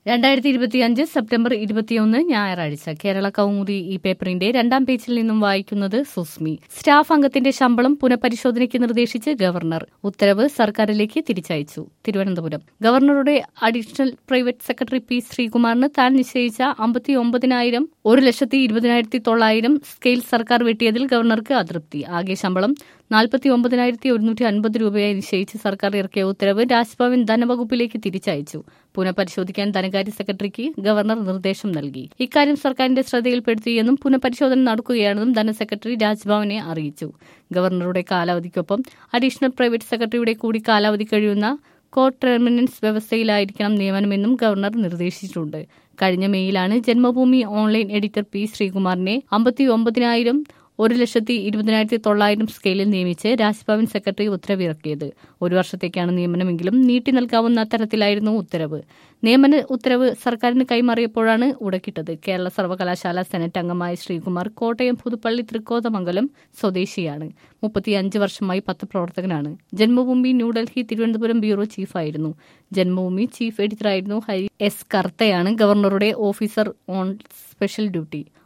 രണ്ടായിരത്തി ഇരുപത്തിയഞ്ച് സെപ്റ്റംബർ ഇരുപത്തിയൊന്ന് ഞായറാഴ്ച കേരള കൗമുദി ഈ പേപ്പറിന്റെ രണ്ടാം പേജിൽ നിന്നും വായിക്കുന്നത് സുസ്മി സ്റ്റാഫ് അംഗത്തിന്റെ ശമ്പളം പുനഃപരിശോധനയ്ക്ക് നിർദ്ദേശിച്ച് ഗവർണർ ഉത്തരവ് സർക്കാരിലേക്ക് തിരിച്ചയച്ചു തിരുവനന്തപുരം ഗവർണറുടെ അഡീഷണൽ പ്രൈവറ്റ് സെക്രട്ടറി പി ശ്രീകുമാറിന് താൻ നിശ്ചയിച്ച അമ്പത്തി ഒമ്പതിനായിരം ഒരു ലക്ഷത്തി ഇരുപതിനായിരത്തി തൊള്ളായിരം സ്കെയിൽ സർക്കാർ വെട്ടിയതിൽ ഗവർണർക്ക് അതൃപ്തി ആകെ ശമ്പളം നാൽപ്പത്തി ഒമ്പതിനായിരത്തി ഒരുന്നൂറ്റി അൻപത് രൂപയായി നിശ്ചയിച്ച് സർക്കാർ ഇറക്കിയ ഉത്തരവ് രാജ്ഭവൻ ധനവകുപ്പിലേക്ക് തിരിച്ചയച്ചു പുനഃപരിശോധിക്കാൻ ധനകാര്യ സെക്രട്ടറിക്ക് ഗവർണർ നിർദ്ദേശം നൽകി ഇക്കാര്യം സർക്കാരിന്റെ ശ്രദ്ധയിൽപ്പെടുത്തിയെന്നും പുനഃപരിശോധന നടക്കുകയാണെന്നും ധനസെക്രട്ടറി രാജ്ഭവനെ അറിയിച്ചു ഗവർണറുടെ കാലാവധിക്കൊപ്പം അഡീഷണൽ പ്രൈവറ്റ് സെക്രട്ടറിയുടെ കൂടി കാലാവധി കഴിയുന്ന കോ ടെർമിനൻസ് വ്യവസ്ഥയിലായിരിക്കണം നിയമനമെന്നും ഗവർണർ നിർദ്ദേശിച്ചിട്ടുണ്ട് കഴിഞ്ഞ മെയ്യിലാണ് ജന്മഭൂമി ഓൺലൈൻ എഡിറ്റർ പി ശ്രീകുമാറിനെ അമ്പത്തി ഒമ്പതിനായിരം ഒരു ലക്ഷത്തി ഇരുപതിനായിരത്തി തൊള്ളായിരം സ്കെയിലിൽ നിയമിച്ച് രാജ്ഭവൻ സെക്രട്ടറി ഉത്തരവിറക്കിയത് ഒരു വർഷത്തേക്കാണ് നിയമനമെങ്കിലും നീട്ടി നൽകാവുന്ന തരത്തിലായിരുന്നു ഉത്തരവ് നിയമന ഉത്തരവ് സർക്കാരിന് കൈമാറിയപ്പോഴാണ് ഉടക്കിട്ടത് കേരള സർവകലാശാല സെനറ്റ് അംഗമായ ശ്രീകുമാർ കോട്ടയം പുതുപ്പള്ളി തൃക്കോതമംഗലം സ്വദേശിയാണ് മുപ്പത്തിയഞ്ച് വർഷമായി പത്രപ്രവർത്തകനാണ് ജന്മഭൂമി ന്യൂഡൽഹി തിരുവനന്തപുരം ബ്യൂറോ ചീഫായിരുന്നു ജന്മഭൂമി ചീഫ് എഡിറ്ററായിരുന്നു ഹരി എസ് കർത്തയാണ് ഗവർണറുടെ ഓഫീസർ ഓൺ സ്പെഷ്യൽ ഡ്യൂട്ടി